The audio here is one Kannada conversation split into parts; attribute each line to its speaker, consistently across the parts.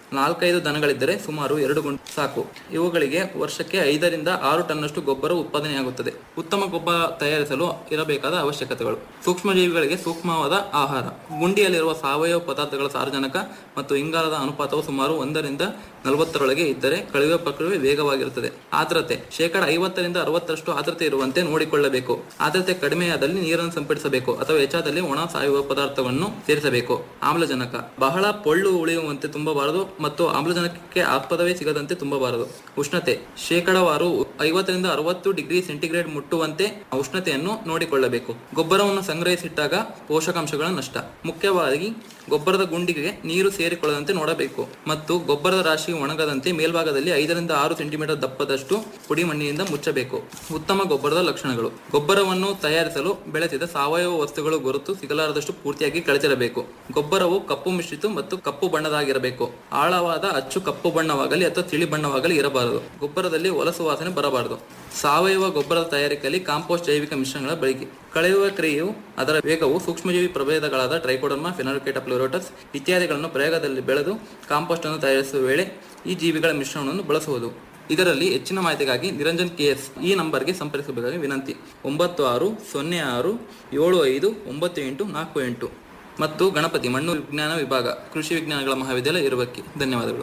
Speaker 1: ನಾಲ್ಕೈದು ದನಗಳಿದ್ದರೆ ಸುಮಾರು ಎರಡು ಗುಂಟೆ ಸಾಕು ಇವುಗಳಿಗೆ ವರ್ಷಕ್ಕೆ ಐದರಿಂದ ಆರು ಟನ್ನಷ್ಟು ಗೊಬ್ಬರ ಉತ್ಪಾದನೆಯಾಗುತ್ತದೆ ಉತ್ತಮ ಗೊಬ್ಬರ ತಯಾರಿಸಲು ಇರಬೇಕಾದ ಅವಶ್ಯಕತೆಗಳು ಸೂಕ್ಷ್ಮಜೀವಿಗಳಿಗೆ ಸೂಕ್ಷ್ಮವಾದ ಆಹಾರ ಗುಂಡಿಯಲ್ಲಿರುವ ಸಾವಯವ ಪದಾರ್ಥಗಳ ಸಾರಜನಕ ಮತ್ತು ಇಂಗಾಲದ ಅನುಪಾತವು ಸುಮಾರು ಒಂದರಿಂದ ನಲವತ್ತರೊಳಗೆ ಇದ್ದರೆ ಕಳೆಯುವ ಪ್ರಕ್ರಿಯೆ ವೇಗವಾಗಿರುತ್ತದೆ ಆರ್ದ್ರತೆ ಶೇಕಡ ಐವತ್ತರಿಂದ ಅರವತ್ತರಷ್ಟು ಆರ್ದ್ರತೆ ಇರುವಂತೆ ನೋಡಿಕೊಳ್ಳಬೇಕು ಆರ್ದ್ರತೆ ಕಡಿಮೆಯಾದಲ್ಲಿ ನೀರನ್ನು ಸಿಂಪಡಿಸಬೇಕು ಅಥವಾ ಹೆಚ್ಚಾದಲ್ಲಿ ಒಣ ಸಾವಯವ ಪದಾರ್ಥವನ್ನು ಸೇರಿಸಬೇಕು ಆಮ್ಲಜನಕ ಬಹಳ ಪೊಳ್ಳು ಉಳಿಯುವಂತೆ ತುಂಬಬಾರದು ಮತ್ತು ಆಮ್ಲಜನಕಕ್ಕೆ ಆಸ್ಪದವೇ ಸಿಗದಂತೆ ತುಂಬಬಾರದು ಉಷ್ಣತೆ ಶೇಕಡವಾರು ಐವತ್ತರಿಂದ ಅರವತ್ತು ಡಿಗ್ರಿ ಸೆಂಟಿಗ್ರೇಡ್ ಮುಟ್ಟುವಂತೆ ಉಷ್ಣತೆಯನ್ನು ನೋಡಿಕೊಳ್ಳಬೇಕು ಗೊಬ್ಬರವನ್ನು ಸಂಗ್ರಹಿಸಿಟ್ಟಾಗ ಪೋಷಕಾಂಶಗಳ ನಷ್ಟ ಮುಖ್ಯವಾಗಿ ಗೊಬ್ಬರದ ಗುಂಡಿಗೆ ನೀರು ಸೇರಿಕೊಳ್ಳದಂತೆ ನೋಡಬೇಕು ಮತ್ತು ಗೊಬ್ಬರದ ರಾಶಿ ಒಣಗದಂತೆ ಮೇಲ್ಭಾಗದಲ್ಲಿ ಐದರಿಂದ ಆರು ಸೆಂಟಿಮೀಟರ್ ದಪ್ಪದಷ್ಟು ಪುಡಿ ಮಣ್ಣಿನಿಂದ ಮುಚ್ಚಬೇಕು ಉತ್ತಮ ಗೊಬ್ಬರದ ಲಕ್ಷಣಗಳು ಗೊಬ್ಬರವನ್ನು ತಯಾರಿಸಲು ಬೆಳೆಸಿದ ಸಾವಯವ ವಸ್ತುಗಳು ಗುರುತು ಸಿಗಲಾರದಷ್ಟು ಪೂರ್ತಿಯಾಗಿ ಕಳಚಿರಬೇಕು ಗೊಬ್ಬರವು ಕಪ್ಪು ಮಿಶ್ರಿತ ಮತ್ತು ಕಪ್ಪು ಬಣ್ಣದಾಗಿರಬೇಕು ಆಳವಾದ ಅಚ್ಚು ಕಪ್ಪು ಬಣ್ಣವಾಗಲಿ ಅಥವಾ ತಿಳಿ ಬಣ್ಣವಾಗಲಿ ಇರಬಾರದು ಗೊಬ್ಬರದಲ್ಲಿ ಹೊಲಸು ವಾಸನೆ ಬರಬಾರದು ಸಾವಯವ ಗೊಬ್ಬರದ ತಯಾರಿಕೆಯಲ್ಲಿ ಕಾಂಪೋಸ್ಟ್ ಜೈವಿಕ ಮಿಶ್ರಣಗಳ ಬಳಕೆ ಕಳೆಯುವ ಕ್ರಿಯೆಯು ಅದರ ವೇಗವು ಸೂಕ್ಷ್ಮಜೀವಿ ಪ್ರಭೇದಗಳಾದ ಟ್ರೈಕೋಡರ್ಮಾ ಫೆನೋಲ್ಕೇಟ ಪ್ಲೋರೋಟಸ್ ಇತ್ಯಾದಿಗಳನ್ನು ಪ್ರಯೋಗದಲ್ಲಿ ಬೆಳೆದು ಕಾಂಪೋಸ್ಟ್ ಅನ್ನು ತಯಾರಿಸುವ ವೇಳೆ ಈ ಜೀವಿಗಳ ಮಿಶ್ರಣವನ್ನು ಬಳಸುವುದು ಇದರಲ್ಲಿ ಹೆಚ್ಚಿನ ಮಾಹಿತಿಗಾಗಿ ನಿರಂಜನ್ ಕೆಎಸ್ ಈ ನಂಬರ್ಗೆ ಸಂಪರ್ಕಿಸಬೇಕಾಗಿ ವಿನಂತಿ ಒಂಬತ್ತು ಆರು ಸೊನ್ನೆ ಆರು ಏಳು ಐದು ಒಂಬತ್ತು ಎಂಟು ನಾಲ್ಕು ಎಂಟು ಮತ್ತು ಗಣಪತಿ ಮಣ್ಣು ವಿಜ್ಞಾನ ವಿಭಾಗ ಕೃಷಿ ವಿಜ್ಞಾನಗಳ ಮಹಾವಿದ್ಯಾಲಯ ಇರುವಕ್ಕೆ ಧನ್ಯವಾದಗಳು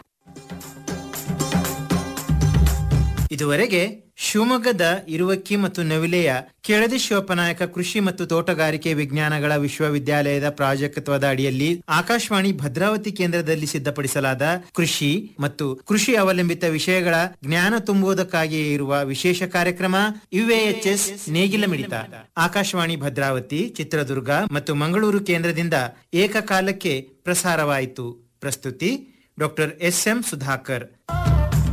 Speaker 2: ಇದುವರೆಗೆ ಶಿವಮೊಗ್ಗದ ಇರುವಕ್ಕಿ ಮತ್ತು ನವಿಲೆಯ ಕೆಳದಿ ಶಿವಪ್ಪನಾಯಕ ಕೃಷಿ ಮತ್ತು ತೋಟಗಾರಿಕೆ ವಿಜ್ಞಾನಗಳ ವಿಶ್ವವಿದ್ಯಾಲಯದ ಪ್ರಾಜೆಕ್ಟ್ವದ ಅಡಿಯಲ್ಲಿ ಆಕಾಶವಾಣಿ ಭದ್ರಾವತಿ ಕೇಂದ್ರದಲ್ಲಿ ಸಿದ್ಧಪಡಿಸಲಾದ ಕೃಷಿ ಮತ್ತು ಕೃಷಿ ಅವಲಂಬಿತ ವಿಷಯಗಳ ಜ್ಞಾನ ತುಂಬುವುದಕ್ಕಾಗಿಯೇ ಇರುವ ವಿಶೇಷ ಕಾರ್ಯಕ್ರಮ ಯುಎಎಚ್ಎಸ್ ನೇಗಿಲ ಮಿಡಿತ ಆಕಾಶವಾಣಿ ಭದ್ರಾವತಿ ಚಿತ್ರದುರ್ಗ ಮತ್ತು ಮಂಗಳೂರು ಕೇಂದ್ರದಿಂದ ಏಕಕಾಲಕ್ಕೆ ಪ್ರಸಾರವಾಯಿತು ಪ್ರಸ್ತುತಿ ಡಾಕ್ಟರ್ ಎಸ್ ಎಂ ಸುಧಾಕರ್